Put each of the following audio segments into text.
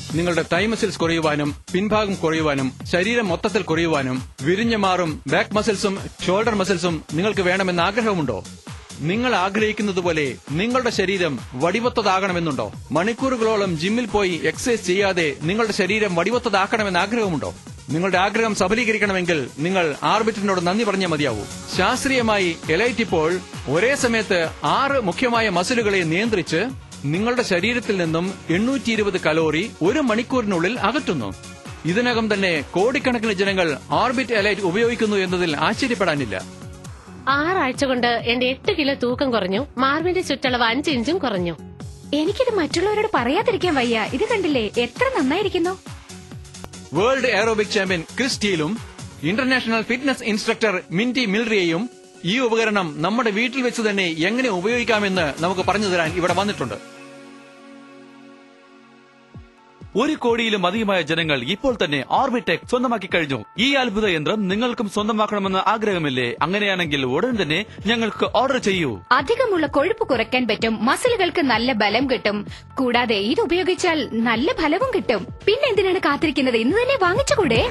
നിങ്ങളുടെ തൈ മസിൽസ് കുറയുവാനും പിൻഭാഗം കുറയുവാനും ശരീരം മൊത്തത്തിൽ കുറയുവാനും വിരിഞ്ഞു മാറും ബാക്ക് മസിൽസും ഷോൾഡർ മസിൽസും നിങ്ങൾക്ക് വേണമെന്ന് ആഗ്രഹമുണ്ടോ നിങ്ങൾ ആഗ്രഹിക്കുന്നത് പോലെ നിങ്ങളുടെ ശരീരം വടിവത്തതാകണമെന്നുണ്ടോ മണിക്കൂറുകളോളം ജിമ്മിൽ പോയി എക്സസൈസ് ചെയ്യാതെ നിങ്ങളുടെ ശരീരം വടിവത്തതാക്കണമെന്ന് ആഗ്രഹമുണ്ടോ നിങ്ങളുടെ ആഗ്രഹം സഫലീകരിക്കണമെങ്കിൽ നിങ്ങൾ ആർബിറ്റിനോട് നന്ദി പറഞ്ഞാൽ മതിയാവൂ ശാസ്ത്രീയമായി എലൈറ്റ് ഇപ്പോൾ ഒരേ സമയത്ത് ആറ് മുഖ്യമായ മസിലുകളെ നിയന്ത്രിച്ച് നിങ്ങളുടെ ശരീരത്തിൽ നിന്നും എണ്ണൂറ്റി ഇരുപത് കലോറി ഒരു മണിക്കൂറിനുള്ളിൽ അകറ്റുന്നു ഇതിനകം തന്നെ കോടിക്കണക്കിന് ജനങ്ങൾ ഓർബിറ്റ് എലൈറ്റ് ഉപയോഗിക്കുന്നു എന്നതിൽ ആശ്ചര്യപ്പെടാനില്ല ആറാഴ്ച കൊണ്ട് എന്റെ എട്ട് കിലോ തൂക്കം കുറഞ്ഞു മാർവിന്റെ ചുറ്റളവ് അഞ്ച് ഇഞ്ചും കുറഞ്ഞു എനിക്കിത് മറ്റുള്ളവരോട് പറയാതിരിക്കാൻ വയ്യ ഇത് കണ്ടില്ലേ എത്ര നന്നായിരിക്കുന്നു വേൾഡ് എയറോബിക് ചാമ്പ്യൻ ക്രിസ് സ്റ്റീലും ഇന്റർനാഷണൽ ഫിറ്റ്നസ് ഇൻസ്ട്രക്ടർ മിന്റി മിൽറിയയും ഈ ഉപകരണം നമ്മുടെ വീട്ടിൽ വെച്ച് തന്നെ എങ്ങനെ ഉപയോഗിക്കാമെന്ന് നമുക്ക് പറഞ്ഞു തരാൻ ഇവിടെ വന്നിട്ടുണ്ട് ഒരു കോടിയിലും അധികമായ ജനങ്ങൾ ഇപ്പോൾ തന്നെ ഓർബിടെക് സ്വന്തമാക്കി കഴിഞ്ഞു ഈ അത്ഭുത യന്ത്രം നിങ്ങൾക്കും സ്വന്തമാക്കണമെന്ന് ആഗ്രഹമില്ലേ അങ്ങനെയാണെങ്കിൽ ഉടൻ തന്നെ ഞങ്ങൾക്ക് ഓർഡർ ചെയ്യൂ അധികമുള്ള കൊഴുപ്പ് കുറയ്ക്കാൻ പറ്റും മസിലുകൾക്ക് നല്ല ബലം കിട്ടും കൂടാതെ ഇത് ഉപയോഗിച്ചാൽ നല്ല ഫലവും കിട്ടും പിന്നെ എന്തിനാണ് കാത്തിരിക്കുന്നത് ഇന്ന് തന്നെ വാങ്ങിച്ചുകൂടെ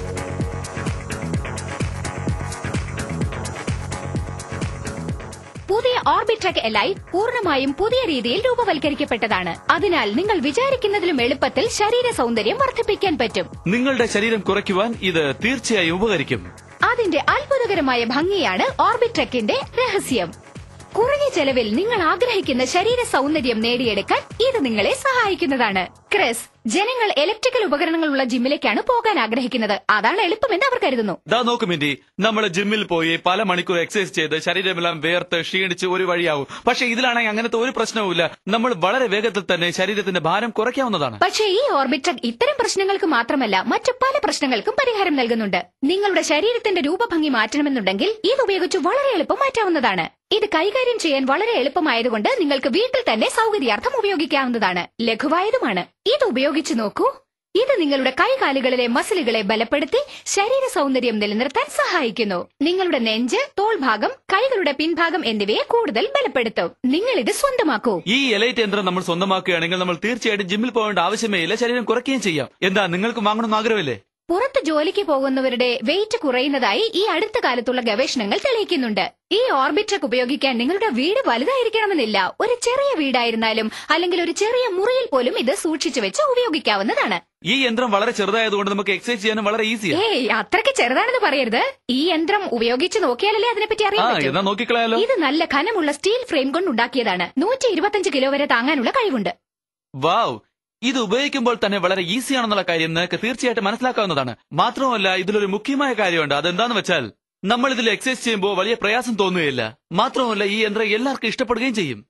പുതിയ ഓർബിട്രക് എലൈറ്റ് പൂർണ്ണമായും പുതിയ രീതിയിൽ രൂപവൽക്കരിക്കപ്പെട്ടതാണ് അതിനാൽ നിങ്ങൾ വിചാരിക്കുന്നതിലും എളുപ്പത്തിൽ ശരീര സൗന്ദര്യം വർദ്ധിപ്പിക്കാൻ പറ്റും നിങ്ങളുടെ ശരീരം കുറയ്ക്കുവാൻ ഇത് തീർച്ചയായും ഉപകരിക്കും അതിന്റെ അത്ഭുതകരമായ ഭംഗിയാണ് ഓർബിട്രക്കിന്റെ രഹസ്യം കുറഞ്ഞ ചെലവിൽ നിങ്ങൾ ആഗ്രഹിക്കുന്ന ശരീര സൗന്ദര്യം നേടിയെടുക്കാൻ ഇത് നിങ്ങളെ സഹായിക്കുന്നതാണ് ക്രിസ് ജനങ്ങൾ ഇലക്ട്രിക്കൽ ഉപകരണങ്ങളുള്ള ജിമ്മിലേക്കാണ് പോകാൻ ആഗ്രഹിക്കുന്നത് അതാണ് എളുപ്പമെന്ന് അവർ കരുതുന്നു ദാ നോക്ക് മിന്റി നമ്മൾ ജിമ്മിൽ പോയി പല മണിക്കൂർ എക്സസൈസ് ചെയ്ത് ശരീരമെല്ലാം വേർത്ത് ക്ഷീണിച്ച് ഒരു വഴിയാവും പക്ഷെ ഇതിലാണെങ്കിൽ അങ്ങനത്തെ ഒരു പ്രശ്നവുമില്ല നമ്മൾ വളരെ വേഗത്തിൽ തന്നെ ശരീരത്തിന്റെ ഭാരം കുറയ്ക്കാവുന്നതാണ് പക്ഷേ ഈ ഓർബിട്രക് ഇത്തരം പ്രശ്നങ്ങൾക്ക് മാത്രമല്ല മറ്റു പല പ്രശ്നങ്ങൾക്കും പരിഹാരം നൽകുന്നുണ്ട് നിങ്ങളുടെ ശരീരത്തിന്റെ രൂപഭംഗി മാറ്റണമെന്നുണ്ടെങ്കിൽ ഇത് ഉപയോഗിച്ച് വളരെ എളുപ്പം മാറ്റാവുന്നതാണ് ഇത് കൈകാര്യം ചെയ്യാൻ വളരെ എളുപ്പമായതുകൊണ്ട് നിങ്ങൾക്ക് വീട്ടിൽ തന്നെ സൗകര്യാർത്ഥം ഉപയോഗിക്കാവുന്നതാണ് ലഘുവായതുമാണ് ഇത് ഉപയോഗിച്ചു നോക്കൂ ഇത് നിങ്ങളുടെ കൈകാലുകളിലെ മസിലുകളെ ബലപ്പെടുത്തി ശരീര സൗന്ദര്യം നിലനിർത്താൻ സഹായിക്കുന്നു നിങ്ങളുടെ നെഞ്ച് തോൾഭാഗം കൈകളുടെ പിൻഭാഗം എന്നിവയെ കൂടുതൽ ബലപ്പെടുത്തും നിങ്ങൾ ഇത് സ്വന്തമാക്കൂ ഈ എലൈറ്റ് യന്ത്രം നമ്മൾ സ്വന്തമാക്കുകയാണെങ്കിൽ നമ്മൾ തീർച്ചയായിട്ടും ജിമ്മിൽ പോകേണ്ട ആവശ്യമേ ഇല്ല ശരീരം കുറയ്ക്കുകയും ചെയ്യാം എന്താ നിങ്ങൾക്ക് വാങ്ങണമെന്ന് ആഗ്രഹമില്ലേ പുറത്ത് ജോലിക്ക് പോകുന്നവരുടെ വെയിറ്റ് കുറയുന്നതായി ഈ അടുത്ത കാലത്തുള്ള ഗവേഷണങ്ങൾ തെളിയിക്കുന്നുണ്ട് ഈ ഓർബിട്രക് ഉപയോഗിക്കാൻ നിങ്ങളുടെ വീട് വലുതായിരിക്കണമെന്നില്ല ഒരു ചെറിയ വീടായിരുന്നാലും അല്ലെങ്കിൽ ഒരു ചെറിയ മുറിയിൽ പോലും ഇത് സൂക്ഷിച്ചു വെച്ച് ഉപയോഗിക്കാവുന്നതാണ് ഈ യന്ത്രം വളരെ ചെറുതായതുകൊണ്ട് നമുക്ക് എക്സസൈസ് ചെയ്യാനും വളരെ ഈസിയാണ് ഏയ് അത്രയ്ക്ക് ചെറുതാണെന്ന് പറയരുത് ഈ യന്ത്രം ഉപയോഗിച്ച് നോക്കിയാലല്ലേ അതിനെപ്പറ്റി ആ അറിയാൻ പറ്റൂ എന്നാ നോക്കിക്കളയാലോ ഇത് നല്ല ഘനമുള്ള സ്റ്റീൽ ഫ്രെയിം കൊണ്ട് ഉണ്ടാക്കിയതാണ് നൂറ്റി ഇരുപത്തഞ്ച് കിലോ വരെ താങ്ങാനുള്ള കഴിവുണ്ട് വാവ് ഇത് ഉപയോഗിക്കുമ്പോൾ തന്നെ വളരെ ഈസിയാണെന്നുള്ള കാര്യം നിങ്ങൾക്ക് തീർച്ചയായിട്ടും മനസ്സിലാക്കാവുന്നതാണ് മാത്രമല്ല ഇതിലൊരു മുഖ്യമായ കാര്യമുണ്ട് അതെന്താന്ന് വെച്ചാൽ നമ്മൾ ഇതിൽ എക്സസൈസ് ചെയ്യുമ്പോൾ വലിയ പ്രയാസം തോന്നുകയില്ല മാത്രമല്ല ഈ യന്ത്രം എല്ലാവർക്കും ഇഷ്ടപ്പെടുകയും ചെയ്യും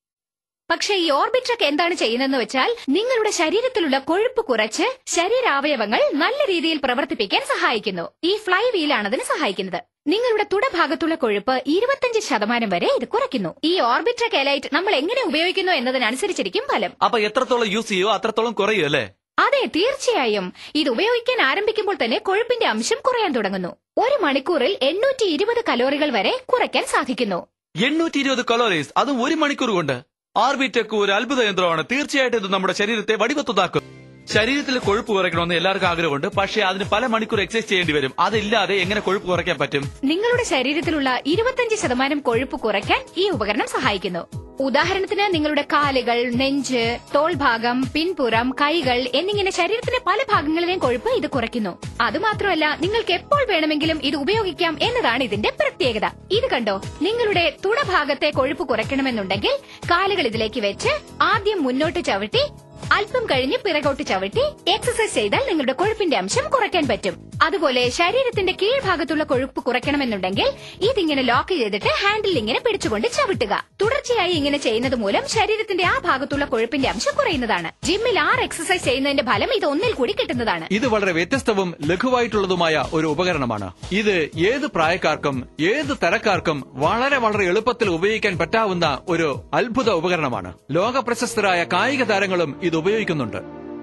പക്ഷേ ഈ ഓർബിട്രക് എന്താണ് ചെയ്യുന്നതെന്ന് വെച്ചാൽ നിങ്ങളുടെ ശരീരത്തിലുള്ള കൊഴുപ്പ് കുറച്ച് ശരീരാവയവങ്ങൾ നല്ല രീതിയിൽ പ്രവർത്തിപ്പിക്കാൻ സഹായിക്കുന്നു ഈ ഫ്ലൈ വീലാണ് അതിന് സഹായിക്കുന്നത് നിങ്ങളുടെ തുടഭാഗത്തുള്ള കൊഴുപ്പ് ഇരുപത്തഞ്ച് ശതമാനം വരെ ഇത് കുറയ്ക്കുന്നു ഈ ഓർബിട്രക് എലൈറ്റ് നമ്മൾ എങ്ങനെ ഉപയോഗിക്കുന്നു എന്നതിനനുസരിച്ചിരിക്കും ഫലം അപ്പൊ എത്രത്തോളം യൂസ് ചെയ്യോ അത്രത്തോളം കുറയും അല്ലേ അതെ തീർച്ചയായും ഇത് ഉപയോഗിക്കാൻ ആരംഭിക്കുമ്പോൾ തന്നെ കൊഴുപ്പിന്റെ അംശം കുറയാൻ തുടങ്ങുന്നു ഒരു മണിക്കൂറിൽ എണ്ണൂറ്റി ഇരുപത് കലോറികൾ വരെ കുറയ്ക്കാൻ സാധിക്കുന്നു എണ്ണൂറ്റി ഇരുപത് കലോറീസ് അതും ഒരു മണിക്കൂർ കൊണ്ട് ആർബിടെക് ഒരു അത്ഭുത യന്ത്രമാണ് തീർച്ചയായിട്ടും ഇത് നമ്മുടെ ശരീരത്തെ വടിവത്തുതാക്കും ശരീരത്തിൽ കൊഴുപ്പ് കുറയ്ക്കണമെന്ന് എല്ലാവർക്കും ആഗ്രഹമുണ്ട് പക്ഷേ അതിന് പല മണിക്കൂർ എക്സസൈസ് ചെയ്യേണ്ടി വരും അതില്ലാതെ എങ്ങനെ കൊഴുപ്പ് കുറയ്ക്കാൻ പറ്റും നിങ്ങളുടെ ശരീരത്തിലുള്ള ഇരുപത്തഞ്ച് ശതമാനം കൊഴുപ്പ് കുറയ്ക്കാൻ ഈ ഉപകരണം സഹായിക്കുന്നു ഉദാഹരണത്തിന് നിങ്ങളുടെ കാലുകൾ നെഞ്ച് തോൾഭാഗം പിൻപുറം കൈകൾ എന്നിങ്ങനെ ശരീരത്തിന്റെ പല ഭാഗങ്ങളിലെയും കൊഴുപ്പ് ഇത് കുറയ്ക്കുന്നു അതുമാത്രമല്ല നിങ്ങൾക്ക് എപ്പോൾ വേണമെങ്കിലും ഇത് ഉപയോഗിക്കാം എന്നതാണ് ഇതിന്റെ പ്രത്യേകത ഇത് കണ്ടോ നിങ്ങളുടെ തുടഭാഗത്തെ കൊഴുപ്പ് കുറയ്ക്കണമെന്നുണ്ടെങ്കിൽ കാലുകൾ ഇതിലേക്ക് വെച്ച് ആദ്യം മുന്നോട്ട് ചവിട്ടി അല്പം കഴിഞ്ഞ് പിറകോട്ട് ചവിട്ടി എക്സസൈസ് ചെയ്താൽ നിങ്ങളുടെ കൊഴുപ്പിന്റെ അംശം കുറയ്ക്കാൻ പറ്റും അതുപോലെ ശരീരത്തിന്റെ കീഴ്ഭാഗത്തുള്ള കൊഴുപ്പ് കുറയ്ക്കണമെന്നുണ്ടെങ്കിൽ ഇതിങ്ങനെ ലോക്ക് ചെയ്തിട്ട് ഹാൻഡിൽ ഇങ്ങനെ പിടിച്ചുകൊണ്ട് ചവിട്ടുക തുടർച്ചയായി ഇങ്ങനെ ചെയ്യുന്നത് മൂലം ശരീരത്തിന്റെ ആ ഭാഗത്തുള്ള കൊഴുപ്പിന്റെ അംശം കുറയുന്നതാണ് ജിമ്മിൽ ആറ് എക്സസൈസ് ചെയ്യുന്നതിന്റെ ഫലം ഇത് ഒന്നിൽ കൂടി കിട്ടുന്നതാണ് ഇത് വളരെ വ്യത്യസ്തവും ലഘുവായിട്ടുള്ളതുമായ ഒരു ഉപകരണമാണ് ഇത് ഏത് പ്രായക്കാർക്കും ഏത് തരക്കാർക്കും വളരെ വളരെ എളുപ്പത്തിൽ ഉപയോഗിക്കാൻ പറ്റാവുന്ന ഒരു അത്ഭുത ഉപകരണമാണ് ലോക പ്രശസ്തരായ കായിക താരങ്ങളും ഇത് ഉപയോഗിക്കുന്നുണ്ട്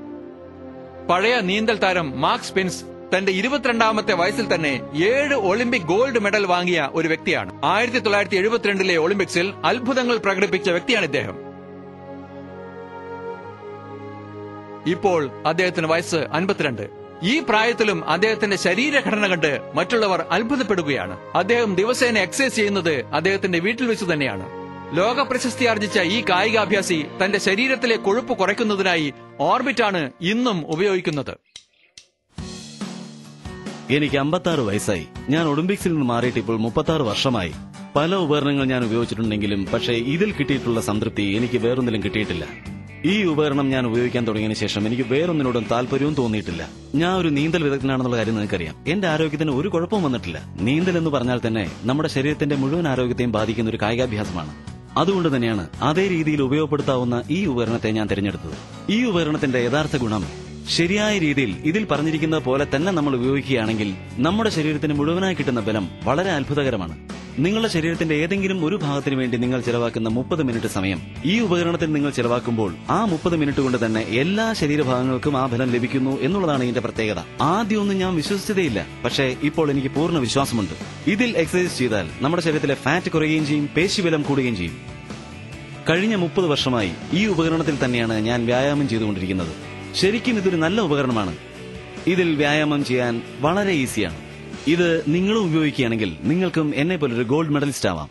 പഴയ നീന്തൽ താരം മാർക്ക് സ്പിൻസ് തന്റെ ഇരുപത്തിരണ്ടാമത്തെ വയസ്സിൽ തന്നെ ഏഴ് ഒളിമ്പിക് ഗോൾഡ് മെഡൽ വാങ്ങിയ ഒരു വ്യക്തിയാണ് ആയിരത്തി തൊള്ളായിരത്തി എഴുപത്തിരണ്ടിലെ ഒളിമ്പിക്സിൽ അത്ഭുതങ്ങൾ പ്രകടിപ്പിച്ച വ്യക്തിയാണ് ഇദ്ദേഹം ഇപ്പോൾ അദ്ദേഹത്തിന് വയസ്സ് അൻപത്തിരണ്ട് ഈ പ്രായത്തിലും അദ്ദേഹത്തിന്റെ ശരീരഘടന കണ്ട് മറ്റുള്ളവർ അത്ഭുതപ്പെടുകയാണ് അദ്ദേഹം ദിവസേന എക്സസൈസ് ചെയ്യുന്നത് അദ്ദേഹത്തിന്റെ വീട്ടിൽ വെച്ച് തന്നെയാണ് ലോക പ്രശസ്തി ആർജിച്ച ഈ കായികാഭ്യാസി തന്റെ ശരീരത്തിലെ കൊഴുപ്പ് കുറയ്ക്കുന്നതിനായി ഓർബിറ്റാണ് ഇന്നും ഉപയോഗിക്കുന്നത് എനിക്ക് അമ്പത്താറ് വയസ്സായി ഞാൻ ഒളിമ്പിക്സിൽ നിന്ന് മാറിയിട്ട് ഇപ്പോൾ മുപ്പത്താറ് വർഷമായി പല ഉപകരണങ്ങൾ ഞാൻ ഉപയോഗിച്ചിട്ടുണ്ടെങ്കിലും പക്ഷേ ഇതിൽ കിട്ടിയിട്ടുള്ള സംതൃപ്തി എനിക്ക് വേറൊന്നിലും കിട്ടിയിട്ടില്ല ഈ ഉപകരണം ഞാൻ ഉപയോഗിക്കാൻ തുടങ്ങിയതിനു ശേഷം എനിക്ക് വേറൊന്നിനോടും താല്പര്യവും തോന്നിയിട്ടില്ല ഞാൻ ഒരു നീന്തൽ വിദഗ്ധനാണെന്നുള്ള കാര്യം നിങ്ങൾക്കറിയാം എന്റെ ആരോഗ്യത്തിന് ഒരു കുഴപ്പവും വന്നിട്ടില്ല നീന്തൽ എന്ന് പറഞ്ഞാൽ തന്നെ നമ്മുടെ ശരീരത്തിന്റെ മുഴുവൻ ആരോഗ്യത്തെയും ബാധിക്കുന്ന ഒരു കായികാഭ്യാസമാണ് അതുകൊണ്ട് തന്നെയാണ് അതേ രീതിയിൽ ഉപയോഗപ്പെടുത്താവുന്ന ഈ ഉപകരണത്തെ ഞാൻ തിരഞ്ഞെടുത്തത് ഈ ഉപകരണത്തിന്റെ യഥാർത്ഥ ഗുണം ശരിയായ രീതിയിൽ ഇതിൽ പറഞ്ഞിരിക്കുന്നത് പോലെ തന്നെ നമ്മൾ ഉപയോഗിക്കുകയാണെങ്കിൽ നമ്മുടെ ശരീരത്തിന് മുഴുവനായി കിട്ടുന്ന ബലം വളരെ അത്ഭുതകരമാണ് നിങ്ങളുടെ ശരീരത്തിന്റെ ഏതെങ്കിലും ഒരു ഭാഗത്തിന് വേണ്ടി നിങ്ങൾ ചെലവാക്കുന്ന മുപ്പത് മിനിറ്റ് സമയം ഈ ഉപകരണത്തിൽ നിങ്ങൾ ചെലവാക്കുമ്പോൾ ആ മുപ്പത് മിനിറ്റ് കൊണ്ട് തന്നെ എല്ലാ ശരീരഭാഗങ്ങൾക്കും ആ ഫലം ലഭിക്കുന്നു എന്നുള്ളതാണ് ഇതിന്റെ പ്രത്യേകത ആദ്യമൊന്നും ഞാൻ വിശ്വസിച്ചതേയില്ല പക്ഷേ ഇപ്പോൾ എനിക്ക് പൂർണ്ണ വിശ്വാസമുണ്ട് ഇതിൽ എക്സസൈസ് ചെയ്താൽ നമ്മുടെ ശരീരത്തിലെ ഫാറ്റ് കുറയുകയും ചെയ്യും പേശിബലം കൂടുകയും ചെയ്യും കഴിഞ്ഞ മുപ്പത് വർഷമായി ഈ ഉപകരണത്തിൽ തന്നെയാണ് ഞാൻ വ്യായാമം ചെയ്തുകൊണ്ടിരിക്കുന്നത് ശരിക്കും ഇതൊരു നല്ല ഉപകരണമാണ് ഇതിൽ വ്യായാമം ചെയ്യാൻ വളരെ ഈസിയാണ് ഇത് നിങ്ങളും ഉപയോഗിക്കുകയാണെങ്കിൽ നിങ്ങൾക്കും എന്നെ പോലൊരു ഗോൾഡ് മെഡലിസ്റ്റ് ആവാം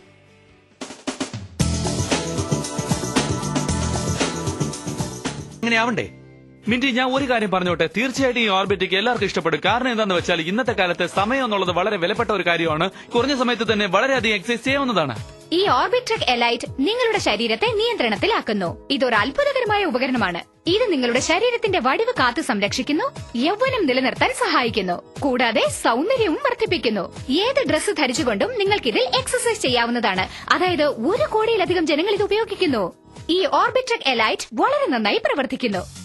അങ്ങനെ ആവണ്ടേ മിന്റി ഞാൻ ഒരു കാര്യം പറഞ്ഞോട്ടെ തീർച്ചയായിട്ടും ഈ ഓർബിറ്റിക് എല്ലാവർക്കും ഇഷ്ടപ്പെടും കാരണം എന്താണെന്ന് വെച്ചാൽ ഇന്നത്തെ കാലത്ത് സമയം എന്നുള്ളത് വളരെ വിലപ്പെട്ട ഒരു കാര്യമാണ് കുറഞ്ഞ സമയത്ത് തന്നെ വളരെയധികം എക്സസൈസ് ചെയ്യാവുന്നതാണ് ഈ ഓർബിട്രക് എലൈറ്റ് നിങ്ങളുടെ ശരീരത്തെ നിയന്ത്രണത്തിലാക്കുന്നു ഇതൊരു അത്ഭുതകരമായ ഉപകരണമാണ് ഇത് നിങ്ങളുടെ ശരീരത്തിന്റെ വടിവ് കാത്തു സംരക്ഷിക്കുന്നു യൗവനം നിലനിർത്താൻ സഹായിക്കുന്നു കൂടാതെ സൗന്ദര്യവും വർദ്ധിപ്പിക്കുന്നു ഏത് ഡ്രസ്സ് ധരിച്ചുകൊണ്ടും നിങ്ങൾക്ക് ഇതിൽ എക്സസൈസ് ചെയ്യാവുന്നതാണ് അതായത് ഒരു കോടിയിലധികം ജനങ്ങൾ ഇത് ഉപയോഗിക്കുന്നു ഈ ഓർബിട്രക് എലൈറ്റ് വളരെ നന്നായി പ്രവർത്തിക്കുന്നു